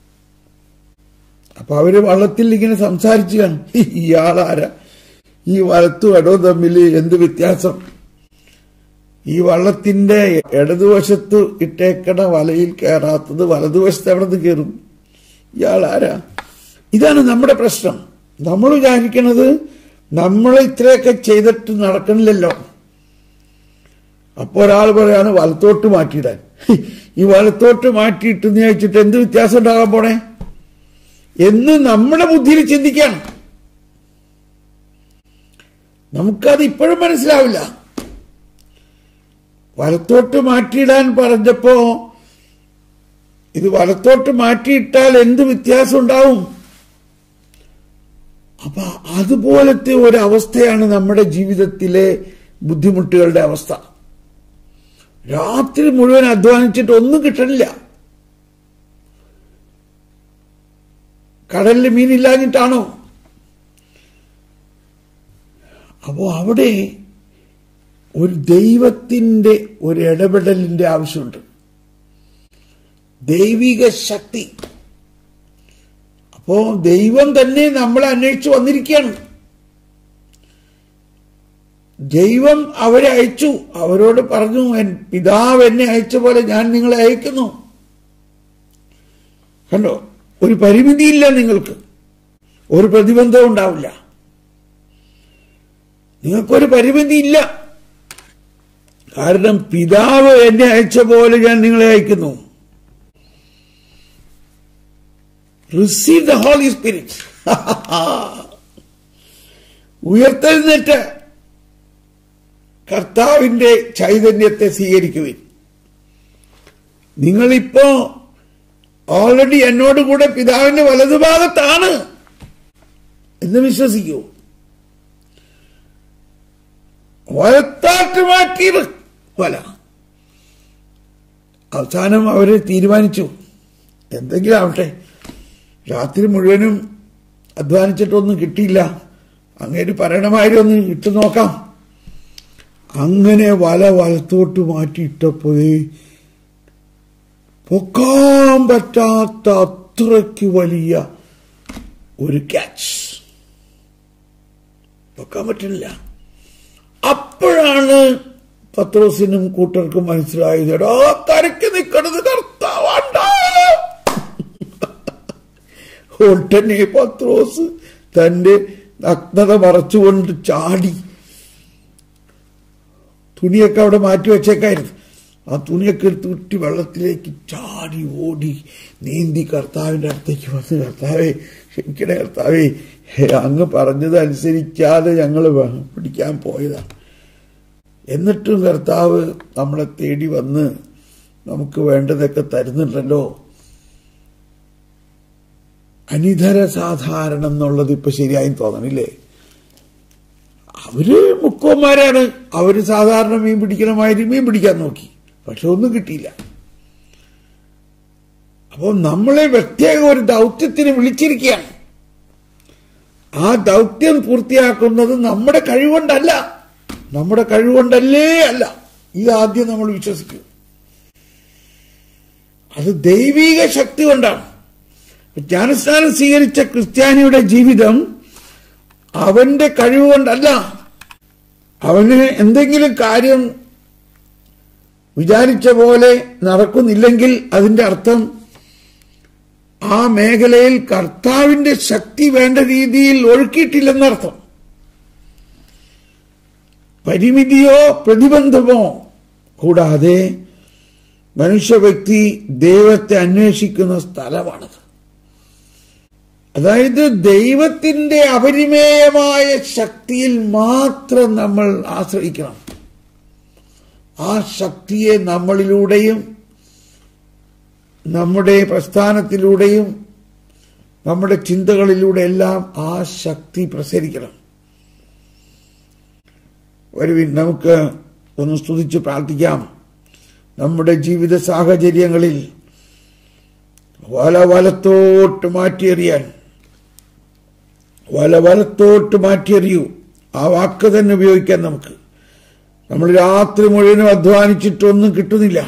അപ്പൊ അവര് വള്ളത്തിൽ ഇങ്ങനെ സംസാരിച്ചു കാണും ഇയാളാരാ ഈ വലത്തും ഇടവും തമ്മിൽ എന്ത് വ്യത്യാസം ഈ വള്ളത്തിന്റെ ഇടതുവശത്ത് ഇട്ടേക്കണ വലയിൽ കയറാത്തത് വലതുവശത്ത് എവിടെ നിന്ന് കയറും ഇയാളാരാ ഇതാണ് നമ്മുടെ പ്രശ്നം നമ്മൾ വിചാരിക്കണത് നമ്മൾ ഇത്രയൊക്കെ ചെയ്തിട്ട് നടക്കണില്ലല്ലോ അപ്പൊ ഒരാൾ പറയാണ് വലത്തോട്ട് മാറ്റിയിടാൻ ഈ വലത്തോട്ട് മാറ്റിയിട്ട് നീ വെച്ചിട്ട് എന്ത് വ്യത്യാസം ഉണ്ടാകാൻ പോണേ എന്ന് നമ്മുടെ ബുദ്ധിയിൽ ചിന്തിക്കണം നമുക്കത് ഇപ്പോഴും മനസ്സിലാവില്ല വലത്തോട്ട് മാറ്റിയിടാൻ പറഞ്ഞപ്പോ ഇത് വലത്തോട്ട് മാറ്റിയിട്ടാൽ എന്ത് വ്യത്യാസം ഉണ്ടാവും അപ്പൊ അതുപോലത്തെ ഒരവസ്ഥയാണ് നമ്മുടെ ജീവിതത്തിലെ ബുദ്ധിമുട്ടുകളുടെ അവസ്ഥ രാത്രി മുഴുവൻ അധ്വാനിച്ചിട്ട് ഒന്നും കിട്ടണില്ല കടലിൽ മീനില്ലാഞ്ഞിട്ടാണോ അപ്പോ അവിടെ ഒരു ദൈവത്തിന്റെ ഒരു ഇടപെടലിന്റെ ആവശ്യമുണ്ട് ദൈവിക ശക്തി അപ്പോ ദൈവം തന്നെ നമ്മളെ അന്വേഷിച്ചു വന്നിരിക്കുകയാണ് ദൈവം അവരെ അയച്ചു അവരോട് പറഞ്ഞു എൻ പിതാവ് എന്നെ അയച്ച പോലെ ഞാൻ നിങ്ങളെ അയക്കുന്നു കണ്ടോ ഒരു പരിമിതിയില്ല നിങ്ങൾക്ക് ഒരു പ്രതിബന്ധവും ഉണ്ടാവില്ല നിങ്ങൾക്കൊരു പരിമിതിയില്ല കാരണം പിതാവ് എന്നെ അയച്ച പോലെ ഞാൻ നിങ്ങളെ അയക്കുന്നു റിസീവ് ദ ഹോളി സ്പിരിറ്റ് ഉയർത്തെഴുന്നേറ്റ് കർത്താവിന്റെ ചൈതന്യത്തെ സ്വീകരിക്കുവിൻ നിങ്ങളിപ്പോ ഓൾറെഡി എന്നോട് കൂടെ പിതാവിന്റെ വലതുഭാഗത്താണ് എന്ന് വിശ്വസിക്കൂ വലത്താട്ട് മാറ്റിയത് വല അവസാനം അവര് തീരുമാനിച്ചു എന്തെങ്കിലും ആവട്ടെ രാത്രി മുഴുവനും അധ്വാനിച്ചിട്ടൊന്നും കിട്ടിയില്ല അങ്ങേര് പറയണമാതിരി ഒന്ന് ഇട്ടു നോക്കാം അങ്ങനെ വല വലത്തോട്ട് മാറ്റിയിട്ടപ്പോഴേ പൊക്കാൻ പറ്റാത്ത അത്രയ്ക്ക് വലിയ ഒരു ക്യാച്ച് വെക്കാൻ പറ്റില്ല അപ്പോഴാണ് പത്രോസിനും കൂട്ടർക്കും മനസ്സിലായത് എടാ കരയ്ക്ക് നിൽക്കണത് കർത്താവാണ്ട ഉടനെ പത്രോസ് തന്റെ നഗ്നത മറച്ചുകൊണ്ട് ചാടി തുണിയൊക്കെ അവിടെ മാറ്റി വെച്ചേക്കായിരുന്നു ആ തുണിയൊക്കെ എടുത്ത് ഉറ്റി വെള്ളത്തിലേക്ക് ചാടി ഓടി നീന്തി കർത്താവിന്റെ അടുത്തേക്ക് വന്ന് കർത്താവേ ക്ഷമിക്കണേ കർത്താവേ ഹേ, അങ്ങ് പറഞ്ഞത് അനുസരിക്കാതെ ഞങ്ങൾ പിടിക്കാൻ പോയതാണ് എന്നിട്ടും കർത്താവ് നമ്മളെ തേടി വന്ന് നമുക്ക് വേണ്ടതൊക്കെ തരുന്നുണ്ടല്ലോ അനിതര സാധാരണം എന്നുള്ളത് ഇപ്പൊ ശരിയായി തോന്നണില്ലേ അവര് മുക്കോന്മാരാണ് അവര് സാധാരണ മീൻ പിടിക്കണമാതിരി മീൻ പിടിക്കാൻ നോക്കി പക്ഷെ ഒന്നും കിട്ടിയില്ല അപ്പോൾ നമ്മളെ പ്രത്യേക ഒരു ദൗത്യത്തിന് വിളിച്ചിരിക്കുകയാണ് ആ ദൗത്യം പൂർത്തിയാക്കുന്നത് നമ്മുടെ കഴിവുകൊണ്ടല്ല നമ്മുടെ കഴിവുകൊണ്ടല്ലേ അല്ല ഇത് ആദ്യം നമ്മൾ വിശ്വസിക്കും അത് ദൈവീക ശക്തി കൊണ്ടാണ് ജ്ഞാനസ്നാനം സ്വീകരിച്ച ക്രിസ്ത്യാനിയുടെ ജീവിതം അവന്റെ കഴിവുകൊണ്ടല്ല അവന് എന്തെങ്കിലും കാര്യം വിചാരിച്ച പോലെ നടക്കുന്നില്ലെങ്കിൽ അതിന്റെ അർത്ഥം ആ മേഖലയിൽ കർത്താവിന്റെ ശക്തി വേണ്ട രീതിയിൽ ഒഴുക്കിയിട്ടില്ലെന്നർത്ഥം പരിമിതിയോ പ്രതിബന്ധമോ കൂടാതെ മനുഷ്യ വ്യക്തി ദൈവത്തെ അന്വേഷിക്കുന്ന സ്ഥലമാണത് അതായത് ദൈവത്തിന്റെ അപരിമേയമായ ശക്തിയിൽ മാത്രം നമ്മൾ ആശ്രയിക്കണം ആ ശക്തിയെ നമ്മളിലൂടെയും നമ്മുടെ പ്രസ്ഥാനത്തിലൂടെയും നമ്മുടെ ചിന്തകളിലൂടെ എല്ലാം ആ ശക്തി പ്രസരിക്കണം വരുവിൻ നമുക്ക് ഒന്ന് സ്തുതിച്ച് പ്രാർത്ഥിക്കാം നമ്മുടെ ജീവിത സാഹചര്യങ്ങളിൽ വല വലത്തോട്ട് മാറ്റിയെറിയാൻ വല വലത്തോട്ട് മാറ്റിയെറിയൂ ആ വാക്ക് തന്നെ ഉപയോഗിക്കാൻ നമുക്ക് നമ്മൾ രാത്രി മുഴുവനും അധ്വാനിച്ചിട്ടൊന്നും കിട്ടുന്നില്ല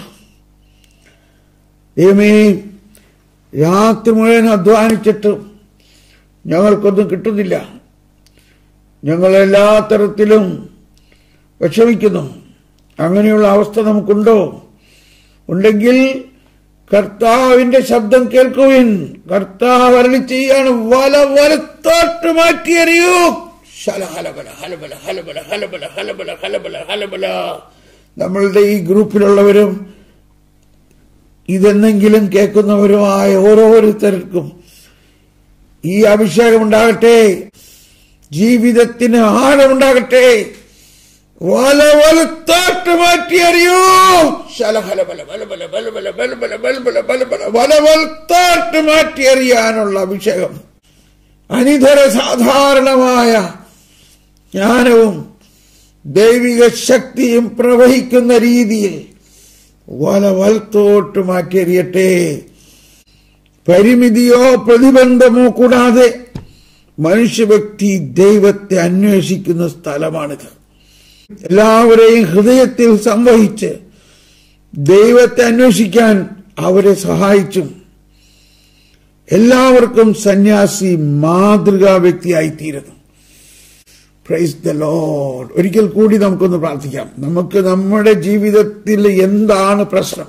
ദൈവമേ രാത്രി മുഴുവൻ അധ്വാനിച്ചിട്ട് ഞങ്ങൾക്കൊന്നും കിട്ടുന്നില്ല ഞങ്ങൾ എല്ലാ തരത്തിലും വിഷമിക്കുന്നു അങ്ങനെയുള്ള അവസ്ഥ നമുക്കുണ്ടോ ഉണ്ടെങ്കിൽ കർത്താവിന്റെ ശബ്ദം കേൾക്കുവിൻ കർത്താവ് അരളി ചെയ്യാണ് വല വലത്തോട്ട് മാറ്റിയറിയൂ ശല ഹലബല ഹലബല ഹലബല ഹലബല ഹലബല ഹലബല ഹലബല നമ്മളുടെ ഈ ഗ്രൂപ്പിലുള്ളവരും ഇതെന്നെങ്കിലും കേൾക്കുന്നവരുമായ ഓരോരുത്തർക്കും ഈ അഭിഷേകം ഉണ്ടാകട്ടെ ജീവിതത്തിന് ആഴമുണ്ടാകട്ടെ വല വലത്തോട്ട് മാറ്റിയറിയൂ ശലഹലബല ബലബല ബലബല ബലബല ബലബല ബലബല വല വലത്തോട്ട് മാറ്റിയറിയാനുള്ള അഭിഷേകം അനിതര സാധാരണമായ ജ്ഞാനവും ദൈവിക ശക്തിയും പ്രവഹിക്കുന്ന രീതിയിൽ വല വലത്തോട്ട് മാറ്റിയറിയട്ടെ പരിമിതിയോ പ്രതിബന്ധമോ കൂടാതെ മനുഷ്യവ്യക്തി ദൈവത്തെ അന്വേഷിക്കുന്ന സ്ഥലമാണിത് എല്ലാവരെയും ഹൃദയത്തിൽ സംവഹിച്ച് ദൈവത്തെ അന്വേഷിക്കാൻ അവരെ സഹായിച്ചും എല്ലാവർക്കും സന്യാസി മാതൃകാ വ്യക്തിയായിത്തീരുന്നു പ്രൈസ് ദ ലോഡ് ഒരിക്കൽ കൂടി നമുക്കൊന്ന് പ്രാർത്ഥിക്കാം നമുക്ക് നമ്മുടെ ജീവിതത്തിൽ എന്താണ് പ്രശ്നം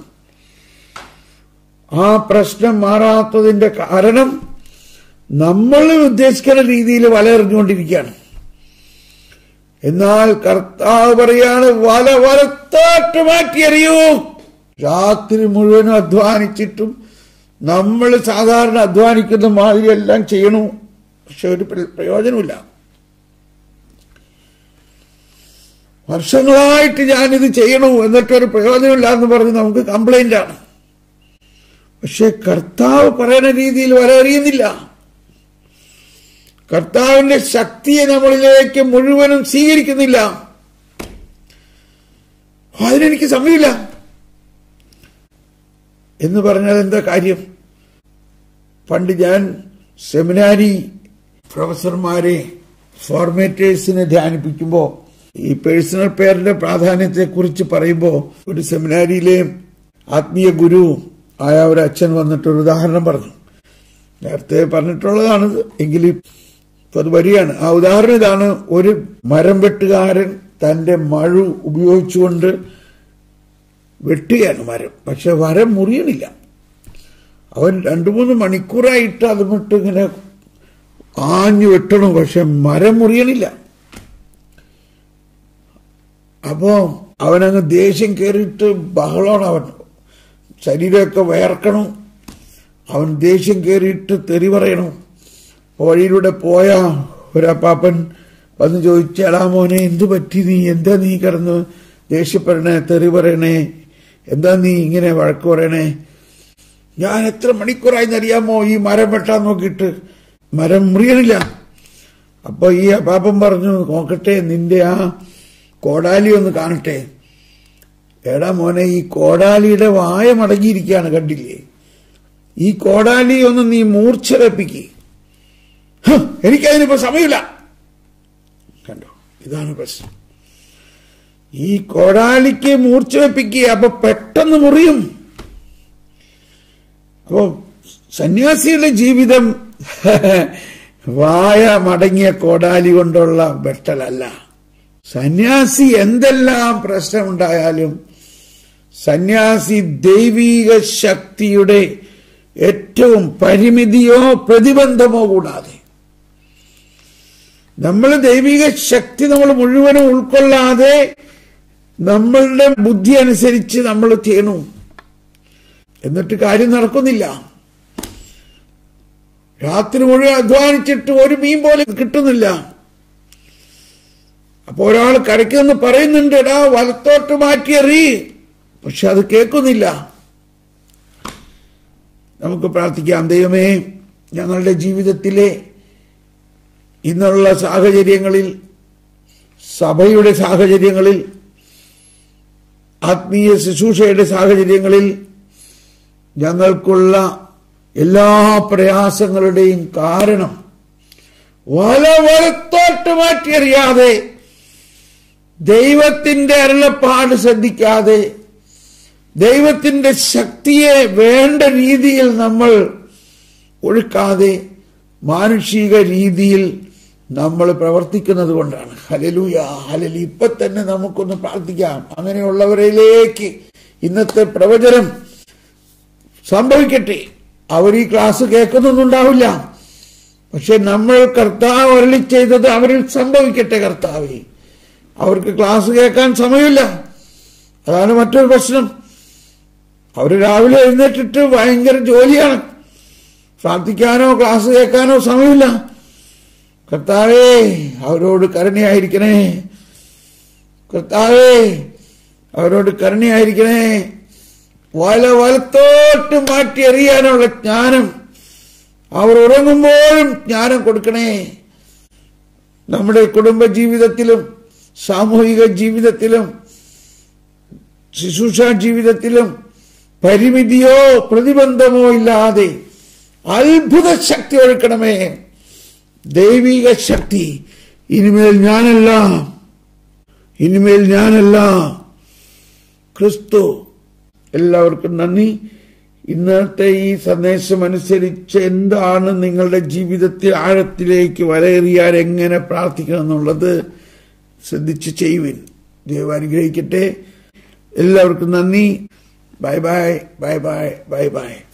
ആ പ്രശ്നം മാറാത്തതിന്റെ കാരണം നമ്മൾ ഉദ്ദേശിക്കുന്ന രീതിയിൽ വലയെറിഞ്ഞുകൊണ്ടിരിക്കുകയാണ് എന്നാൽ കർത്താവ് പറയാണ് വല വലത്തോട്ട് മാറ്റിയറിയൂ രാത്രി മുഴുവനും അധ്വാനിച്ചിട്ടും നമ്മൾ സാധാരണ അധ്വാനിക്കുന്ന മാതിരി എല്ലാം ചെയ്യണു പക്ഷെ ഒരു പ്ര- പ്രയോജനമില്ല വർഷങ്ങളായിട്ട് ഞാനിത് ചെയ്യണു എന്നിട്ടൊരു പ്രയോജനമില്ല എന്ന് പറഞ്ഞ് നമുക്ക് കംപ്ലൈന്റ് ആണ് പക്ഷെ കർത്താവ് പറയുന്ന രീതിയിൽ വരറിയുന്നില്ല കർത്താവിന്റെ ശക്തിയെ നമ്മളിലേക്ക് മുഴുവനും സ്വീകരിക്കുന്നില്ല അതിനെനിക്ക് സമയമില്ല എന്ന് പറഞ്ഞാൽ എന്താ കാര്യം പണ്ട് ഞാൻ സെമിനാരി പ്രൊഫസർമാരെ ഫോർമേറ്റേഴ്സിനെ ധ്യാനിപ്പിക്കുമ്പോൾ ഈ പേഴ്സണൽ പെയറിന്റെ പ്രാധാന്യത്തെക്കുറിച്ച് പറയുമ്പോൾ ഒരു സെമിനാരിയിലെ ആത്മീയ ഗുരു ആയ ഒരു അച്ഛൻ വന്നിട്ട് ഒരു ഉദാഹരണം പറഞ്ഞു നേരത്തെ പറഞ്ഞിട്ടുള്ളതാണിത് എങ്കിലും ഇപ്പൊ അത് വരികയാണ് ആ ഉദാഹരണം ഇതാണ് ഒരു മരം വെട്ടുകാരൻ തന്റെ മഴു ഉപയോഗിച്ചുകൊണ്ട് വെട്ടുകയാണ് മരം പക്ഷെ മരം മുറിയണില്ല അവൻ രണ്ടു മൂന്ന് മണിക്കൂറായിട്ട് അതുമിട്ട് ഇങ്ങനെ ആഞ്ഞു വെട്ടണു പക്ഷെ മരം മുറിയണില്ല അപ്പോ അവനങ്ങ് ദേഷ്യം കയറിയിട്ട് ബഹളമാണ് അവൻ ശരീരമൊക്കെ വയർക്കണം അവൻ ദേഷ്യം കയറിയിട്ട് തെറി പറയണം അപ്പൊ വഴിയിലൂടെ പോയ ഒരപ്പാപ്പൻ വന്ന് ചോദിച്ചാടാ മോനെ എന്തു പറ്റി നീ എന്താ നീ കിടന്ന് ദേഷ്യപ്പെടണേ തെറി പറയണേ എന്താ നീ ഇങ്ങനെ വഴക്ക് പറയണേ ഞാൻ എത്ര മണിക്കൂറായിന്നറിയാമോ ഈ മരം വെട്ടാൻ നോക്കിയിട്ട് മരം മുറിയണില്ല അപ്പൊ ഈ അപ്പാപ്പൻ പറഞ്ഞു നോക്കട്ടെ നിന്റെ ആ കോടാലി ഒന്ന് കാണട്ടെ എടാ മോനെ ഈ കോടാലിയുടെ വായ മടങ്ങിയിരിക്കുകയാണ് കണ്ടില്ലേ ഈ കോടാലി ഒന്ന് നീ മൂർച്ഛരപ്പിക്ക് എനിക്കതിനിപ്പോ സമയമില്ല കണ്ടോ ഇതാണ് പ്രശ്നം ഈ കോടാലിക്ക് മൂർച്ച വെപ്പിക്കുക അപ്പൊ പെട്ടെന്ന് മുറിയും അപ്പോ സന്യാസിയുടെ ജീവിതം വായ മടങ്ങിയ കോടാലി കൊണ്ടുള്ള വെട്ടലല്ല സന്യാസി എന്തെല്ലാം പ്രശ്നമുണ്ടായാലും സന്യാസി ദൈവീക ശക്തിയുടെ ഏറ്റവും പരിമിതിയോ പ്രതിബന്ധമോ കൂടാതെ നമ്മൾ ദൈവിക ശക്തി നമ്മൾ മുഴുവനും ഉൾക്കൊള്ളാതെ നമ്മളുടെ ബുദ്ധി അനുസരിച്ച് നമ്മൾ ചെയ്യണു എന്നിട്ട് കാര്യം നടക്കുന്നില്ല രാത്രി മുഴുവൻ അധ്വാനിച്ചിട്ട് ഒരു മീൻ പോലെ കിട്ടുന്നില്ല അപ്പൊ ഒരാൾ കരയ്ക്കെന്ന് പറയുന്നുണ്ട് എടാ വലത്തോട്ട് മാറ്റിയെറി പക്ഷെ അത് കേൾക്കുന്നില്ല നമുക്ക് പ്രാർത്ഥിക്കാം ദൈവമേ ഞങ്ങളുടെ ജീവിതത്തിലെ ഇന്നുള്ള സാഹചര്യങ്ങളിൽ സഭയുടെ സാഹചര്യങ്ങളിൽ ആത്മീയ ശുശ്രൂഷയുടെ സാഹചര്യങ്ങളിൽ ഞങ്ങൾക്കുള്ള എല്ലാ പ്രയാസങ്ങളുടെയും കാരണം വല വലത്തോട്ട് മാറ്റിയറിയാതെ ദൈവത്തിന്റെ അരുളപ്പാട് ശ്രദ്ധിക്കാതെ ദൈവത്തിന്റെ ശക്തിയെ വേണ്ട രീതിയിൽ നമ്മൾ ഒഴുക്കാതെ മാനുഷിക രീതിയിൽ നമ്മൾ പ്രവർത്തിക്കുന്നത് കൊണ്ടാണ് ഹലലൂയ ഹലലി ഇപ്പൊ തന്നെ നമുക്കൊന്ന് പ്രാർത്ഥിക്കാം അങ്ങനെയുള്ളവരിലേക്ക് ഇന്നത്തെ പ്രവചനം സംഭവിക്കട്ടെ അവർ ഈ ക്ലാസ് കേൾക്കുന്നൊന്നുണ്ടാവില്ല പക്ഷെ നമ്മൾ കർത്താവ് അരളി ചെയ്തത് അവരിൽ സംഭവിക്കട്ടെ കർത്താവെ അവർക്ക് ക്ലാസ് കേൾക്കാൻ സമയമില്ല അതാണ് മറ്റൊരു പ്രശ്നം അവർ രാവിലെ എഴുന്നേറ്റിട്ട് ഭയങ്കര ജോലിയാണ് പ്രാർത്ഥിക്കാനോ ക്ലാസ് കേൾക്കാനോ സമയമില്ല കർത്താവേ അവരോട് കരുണയായിരിക്കണേ കർത്താവേ അവരോട് കരുണയായിരിക്കണേ വല വലത്തോട്ട് മാറ്റി എറിയാനുള്ള ജ്ഞാനം അവർ ഉറങ്ങുമ്പോഴും ജ്ഞാനം കൊടുക്കണേ നമ്മുടെ കുടുംബ ജീവിതത്തിലും സാമൂഹിക ജീവിതത്തിലും ശുശ്രൂഷ ജീവിതത്തിലും പരിമിതിയോ പ്രതിബന്ധമോ ഇല്ലാതെ അത്ഭുത ശക്തി ഒഴുക്കണമേ ദൈവിക ശക്തി ഇനിമേൽ ഞാനല്ല ഇനിമേൽ ഞാനല്ല ക്രിസ്തു എല്ലാവർക്കും നന്ദി ഇന്നത്തെ ഈ സന്ദേശം അനുസരിച്ച് എന്താണ് നിങ്ങളുടെ ജീവിതത്തിൽ ആഴത്തിലേക്ക് വലയേറിയാൽ എങ്ങനെ പ്രാർത്ഥിക്കണം എന്നുള്ളത് ശ്രദ്ധിച്ച് ചെയ്യുവിൻ ദൈവം അനുഗ്രഹിക്കട്ടെ എല്ലാവർക്കും നന്ദി bye bye bye bye bye by